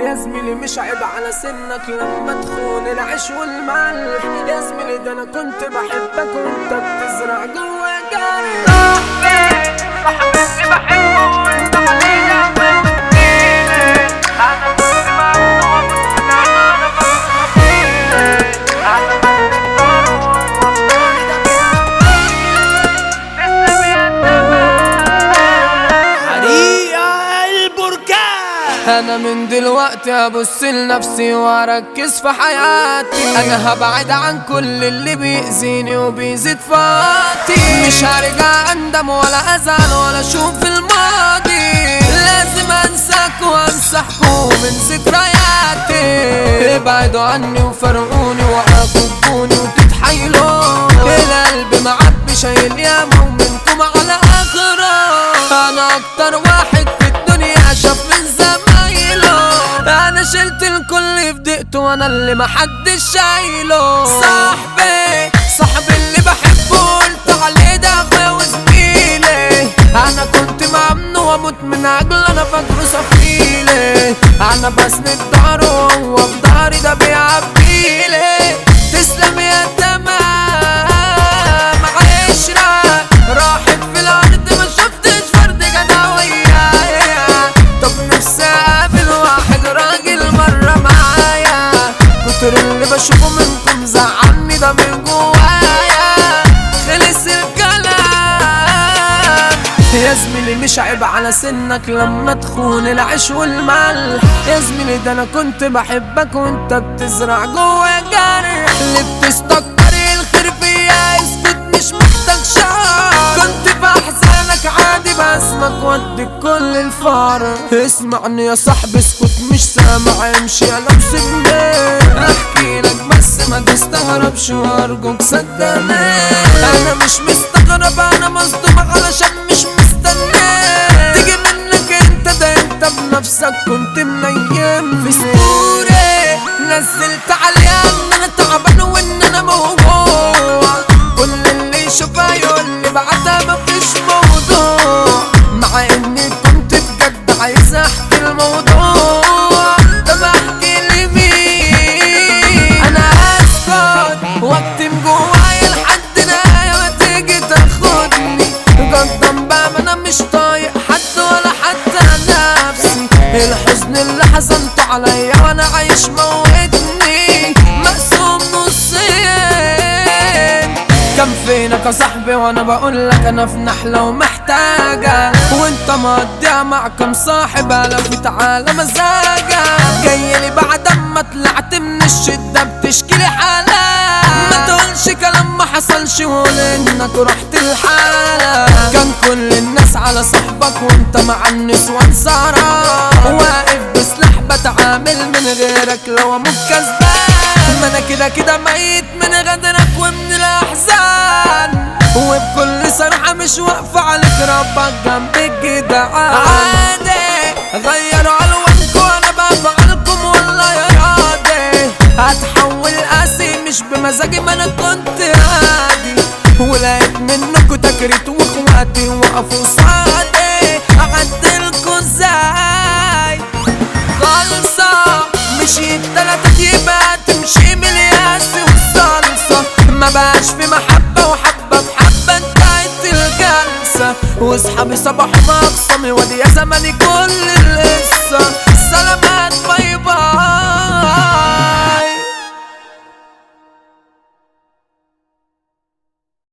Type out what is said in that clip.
يا زميلي مش عيب على سنك لما تخون العيش والملح يا زميلي ده انا كنت بحبك وانت بتزرع جوا جرح صاحبي صاحبي اللي بحبه وانت عليا بتديني انا كنت ممنوع من انا بخطيني انا بختار والله ده تسلم يا تمام حريقة البركان انا من دلوقتي ابص لنفسي واركز في حياتي انا هبعد عن كل اللي بيأذيني وبيزيد فاتي مش هرجع اندم ولا ازعل ولا اشوف الماضي لازم انساك وامسحكوا من ذكرياتي ابعدوا عني وفرقوني وعاقبوني وتتحايلوا القلب معبي شايل ياما ومنكم على اخره انا اكتر واحد في الدنيا شاف من زمايله انا شلت الكل في دقته وانا اللي محدش شايله صاحبي صاحبي اللي بحبه قلت عليه ده اخويا وزميلي انا كنت ممنوع واموت من اجل انا فاكره سفيلي انا بسند ظهره وهو في ظهري ده بيعبيلي تسلم يا تمام عشرة راحت في الارض ما شفتش فرد جدع ويايا طب نفسي اقابل واحد راجل مرة معايا كتر اللي بشوفه منكم زعلني ده من جوايا خلص الكلام يا زميلي مش عيب على سنك لما تخون العيش والملح يا زميلي ده انا كنت بحبك وانت بتزرع جوا جرح اللي بتستكتر الخير فيا اسكت مش محتاج شعر كنت في احزانك عادي بسمك ودي كل الفار اسمعني يا صاحبي اسكت مش سامع امشي انا مسيبني احكي لك بس ما تستغربش وارجوك صدقني انا مش مستغرب انا مصدوم علشان مش مستني تيجي منك انت ده انت بنفسك كنت منيم في ستوري نزلت عليها ان انا تعبان وان انا موجوع كل اللي يشوفها يقول لي بعدها مفيش موضوع مع اني كنت بجد عايز احكي الموضوع طب احكي لمين انا اسكت واكتم جوايا لحد نهايه ما تيجي تاخدني قدام بقى ما انا مش طايق حد ولا حتى نفسي الحزن اللي حزنته عليا وانا عايش موتني مقسوم نصين كم فينك يا صاحبي وانا بقول لك انا في نحله ومحتاجه وانت مقضيها مع كم صاحب الف تعالى مزاجك جاي لي بعد اما طلعت من الشده بتشكي لي حالك ما تقولش كلام ما حصلش وقول انك رحت الحالة كان كل الناس على صاحبك وانت مع النسوان سهران واقف بسلاح بتعامل من غيرك لو اموت كسبان ما انا كده كده ميت من غدرك ومن الاحزان وبكل صراحة مش واقفة عليك ربك جنبك جدعان عادي غيروا الوانكم وانا بفعلكم والله يا راضي هتحول قاسي مش بمزاجي ما انا كنت هادي ولقيت منكم تكريت واخواتي وقفوا صادي اعدلكوا ازاي خالصة مشيت تلاتة يبقى تمشي بالياس والصلصة ما بقاش في محبة وحبة في حبة انتهت الجلسة واصحابي صباحوا مقصمي وادي يا زماني كل